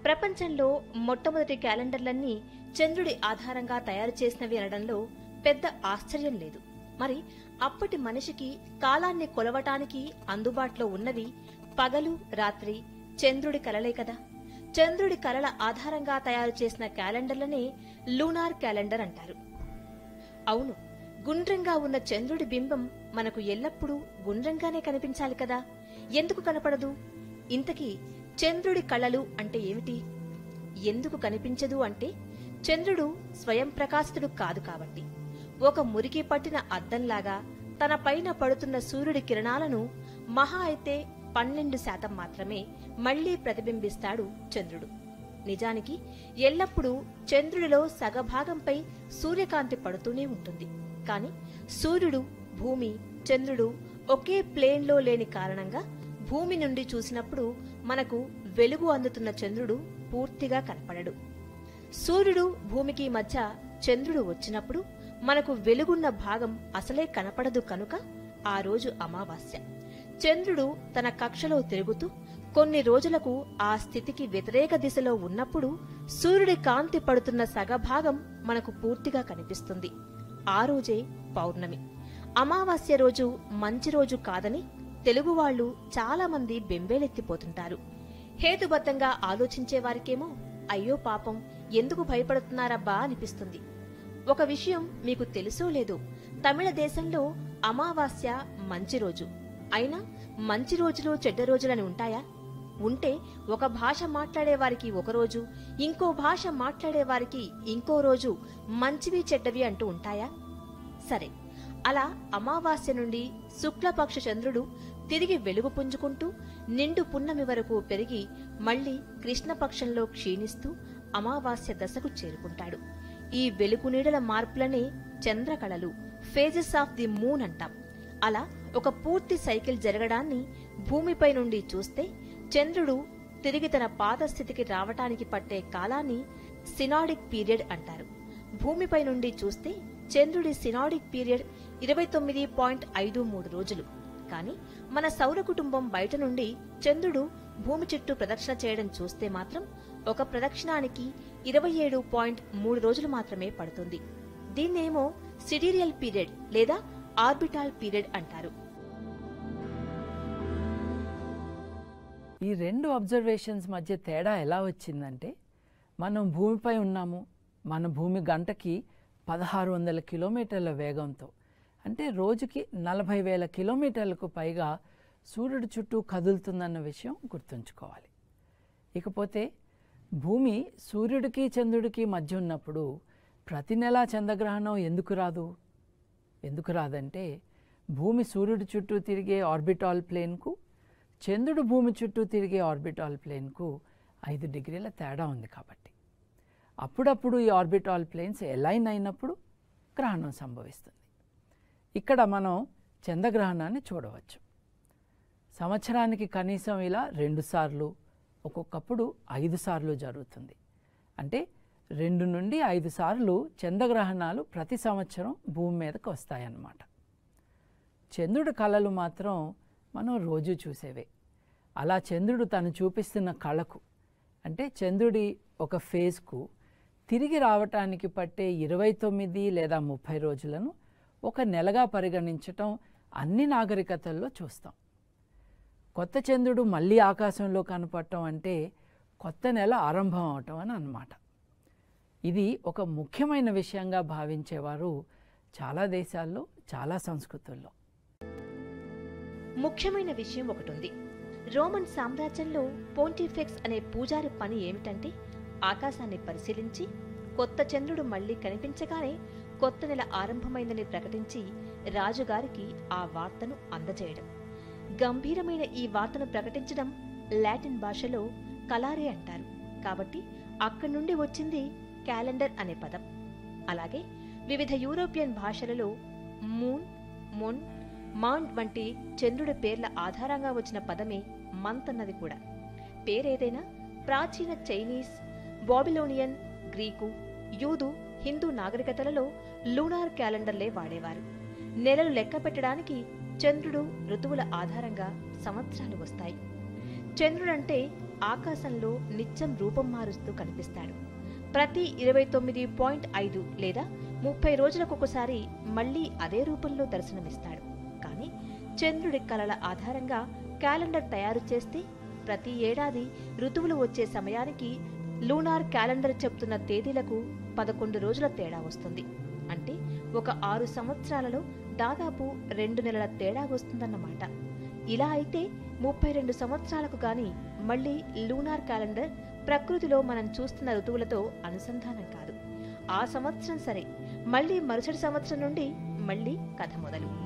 ప్రపంచంలో మొట్టమొదటి క్యాలెండర్లన్నీ చంద్రుడి ఆధారంగా తయారు చేసినవి అనడంలో పెద్ద ఆశ్చర్యం లేదు మరి అప్పటి మనిషికి కాలాన్ని కొలవటానికి అందుబాటులో ఉన్నవి పగలు రాత్రి చంద్రుడి కలలే కదా చంద్రుడి కలల ఆధారంగా తయారు చేసిన క్యాలెండర్లనే లూనార్ క్యాలెండర్ అంటారు అవును గుండ్రంగా ఉన్న చంద్రుడి బింబం మనకు ఎల్లప్పుడూ గుండ్రంగానే కనిపించాలి కదా ఎందుకు కనపడదు ఇంతకీ చంద్రుడి కళలు అంటే ఏమిటి ఎందుకు కనిపించదు అంటే చంద్రుడు స్వయం ప్రకాశితుడు కాదు కాబట్టి ఒక మురికి పట్టిన అద్దంలాగా తన పైన పడుతున్న సూర్యుడి కిరణాలను మహా అయితే పన్నెండు శాతం మాత్రమే మళ్లీ ప్రతిబింబిస్తాడు చంద్రుడు నిజానికి ఎల్లప్పుడూ చంద్రుడిలో సగభాగంపై సూర్యకాంతి పడుతూనే ఉంటుంది కాని సూర్యుడు భూమి చంద్రుడు ఒకే ప్లేన్లో లేని కారణంగా భూమి నుండి చూసినప్పుడు మనకు వెలుగు అందుతున్న చంద్రుడు పూర్తిగా కనపడడు సూర్యుడు భూమికి మధ్య చంద్రుడు వచ్చినప్పుడు మనకు వెలుగున్న భాగం అసలే కనపడదు కనుక ఆ రోజు అమావాస్య చంద్రుడు తన కక్షలో తిరుగుతూ కొన్ని రోజులకు ఆ స్థితికి వ్యతిరేక దిశలో ఉన్నప్పుడు సూర్యుడి కాంతి పడుతున్న సగభాగం మనకు పూర్తిగా కనిపిస్తుంది ఆ రోజే పౌర్ణమి అమావాస్య రోజు మంచి రోజు కాదని తెలుగువాళ్లు చాలా మంది బెంబేలెత్తిపోతుంటారు హేతుబద్ధంగా ఆలోచించే వారికేమో అయ్యో పాపం ఎందుకు భయపడుతున్నారబ్బా అనిపిస్తుంది ఒక విషయం మీకు తెలుసో లేదో తమిళ దేశంలో అమావాస్య మంచి రోజు అయినా మంచి రోజులు చెడ్డ రోజులని ఉంటాయా ఉంటే ఒక భాష మాట్లాడే వారికి ఒక రోజు ఇంకో భాష మాట్లాడే వారికి ఇంకో రోజు మంచివి చెడ్డవి అంటూ ఉంటాయా సరే అలా అమావాస్య నుండి శుక్లపక్ష చంద్రుడు తిరిగి వెలుగు పుంజుకుంటూ నిండు పున్నమి వరకు పెరిగి మళ్లీ కృష్ణపక్షంలో క్షీణిస్తూ అమావాస్య దశకు చేరుకుంటాడు ఈ వెలుగు నీడల మార్పులనే చంద్రకళలు ఫేజెస్ ఆఫ్ ది మూన్ అంటాం అలా ఒక పూర్తి సైకిల్ జరగడాన్ని భూమిపై నుండి చూస్తే చంద్రుడు తిరిగి తన పాత స్థితికి రావటానికి పట్టే కాలాన్ని సినాడిక్ పీరియడ్ అంటారు భూమిపై నుండి చూస్తే చంద్రుడి సినాడిక్ పీరియడ్ ఇరవై తొమ్మిది పాయింట్ ఐదు మూడు రోజులు కానీ మన సౌర కుటుంబం బయట నుండి చంద్రుడు భూమి చుట్టూ ప్రదక్షిణ చేయడం చూస్తే మాత్రం ఒక ప్రదక్షిణానికి ఇరవై ఏడు పాయింట్ మూడు రోజులు మాత్రమే పడుతుంది దీన్నేమో సిడీరియల్ పీరియడ్ లేదా ఆర్బిటాల్ పీరియడ్ అంటారు ఈ రెండు అబ్జర్వేషన్స్ మధ్య తేడా ఎలా వచ్చిందంటే మనం భూమిపై ఉన్నాము మన భూమి గంటకి పదహారు వందల కిలోమీటర్ల వేగంతో అంటే రోజుకి నలభై వేల కిలోమీటర్లకు పైగా సూర్యుడి చుట్టూ కదులుతుందన్న విషయం గుర్తుంచుకోవాలి ఇకపోతే భూమి సూర్యుడికి చంద్రుడికి మధ్య ఉన్నప్పుడు ప్రతి నెలా చంద్రగ్రహణం ఎందుకు రాదు ఎందుకు రాదంటే భూమి సూర్యుడి చుట్టూ తిరిగే ఆర్బిటాల్ ప్లేన్కు చంద్రుడు భూమి చుట్టూ తిరిగే ఆర్బిటాల్ ప్లేన్కు ఐదు డిగ్రీల తేడా ఉంది కాబట్టి అప్పుడప్పుడు ఈ ఆర్బిటాల్ ప్లేన్స్ ఎలైన్ అయినప్పుడు గ్రహణం సంభవిస్తుంది ఇక్కడ మనం చంద్రగ్రహణాన్ని చూడవచ్చు సంవత్సరానికి కనీసం ఇలా రెండు సార్లు ఒక్కొక్కప్పుడు ఐదు సార్లు జరుగుతుంది అంటే రెండు నుండి ఐదు సార్లు చంద్రగ్రహణాలు ప్రతి సంవత్సరం భూమి మీదకి వస్తాయన్నమాట చంద్రుడి కళలు మాత్రం మనం రోజు చూసేవే అలా చంద్రుడు తను చూపిస్తున్న కళకు అంటే చంద్రుడి ఒక ఫేజ్కు తిరిగి రావటానికి పట్టే ఇరవై తొమ్మిది లేదా ముప్పై రోజులను ఒక నెలగా పరిగణించటం అన్ని నాగరికతల్లో చూస్తాం కొత్త చంద్రుడు మళ్ళీ ఆకాశంలో కనపడటం అంటే కొత్త నెల ఆరంభం అవటం అని అన్నమాట ఇది ఒక ముఖ్యమైన విషయంగా భావించేవారు చాలా దేశాల్లో చాలా సంస్కృతుల్లో ముఖ్యమైన విషయం ఒకటుంది రోమన్ సామ్రాజ్యంలో పోంటిఫెక్స్ అనే పూజారి పని ఏమిటంటే ఆకాశాన్ని పరిశీలించి కొత్త చంద్రుడు మళ్లీ కనిపించగానే కొత్త నెల ఆరంభమైందని ప్రకటించి రాజుగారికి ఆ వార్తను అందజేయడం గంభీరమైన ఈ వార్తను ప్రకటించడం లాటిన్ భాషలో కలారే అంటారు కాబట్టి అక్కడి నుండి వచ్చింది క్యాలెండర్ అనే పదం అలాగే వివిధ యూరోపియన్ భాషలలో మూన్ మొన్ మాండ్ వంటి చంద్రుడి పేర్ల ఆధారంగా వచ్చిన పదమే మంత్ అన్నది కూడా పేరేదైనా ప్రాచీన చైనీస్ బాబిలోనియన్ గ్రీకు యూదు హిందూ నాగరికతలలో లూనార్ క్యాలెండర్లే వాడేవారు నెలలు లెక్క పెట్టడానికి చంద్రుడు ఋతువుల ఆధారంగా సంవత్సరాలు వస్తాయి చంద్రుడంటే ఆకాశంలో నిత్యం రూపం మారుస్తూ కనిపిస్తాడు ప్రతి ఇరవై తొమ్మిది పాయింట్ ఐదు లేదా ముప్పై రోజులకొకసారి మళ్ళీ అదే రూపంలో దర్శనమిస్తాడు కానీ చంద్రుడి కలల ఆధారంగా క్యాలెండర్ తయారు చేస్తే ప్రతి ఏడాది ఋతువులు వచ్చే సమయానికి లూనార్ క్యాలెండర్ చెప్తున్న తేదీలకు పదకొండు రోజుల తేడా వస్తుంది అంటే ఒక ఆరు సంవత్సరాలలో దాదాపు రెండు నెలల తేడా వస్తుందన్నమాట ఇలా అయితే ముప్పై రెండు సంవత్సరాలకు గాని మళ్ళీ లూనార్ క్యాలెండర్ ప్రకృతిలో మనం చూస్తున్న ఋతువులతో అనుసంధానం కాదు ఆ సంవత్సరం సరే మళ్ళీ మరుసటి సంవత్సరం నుండి మళ్ళీ కథ మొదలు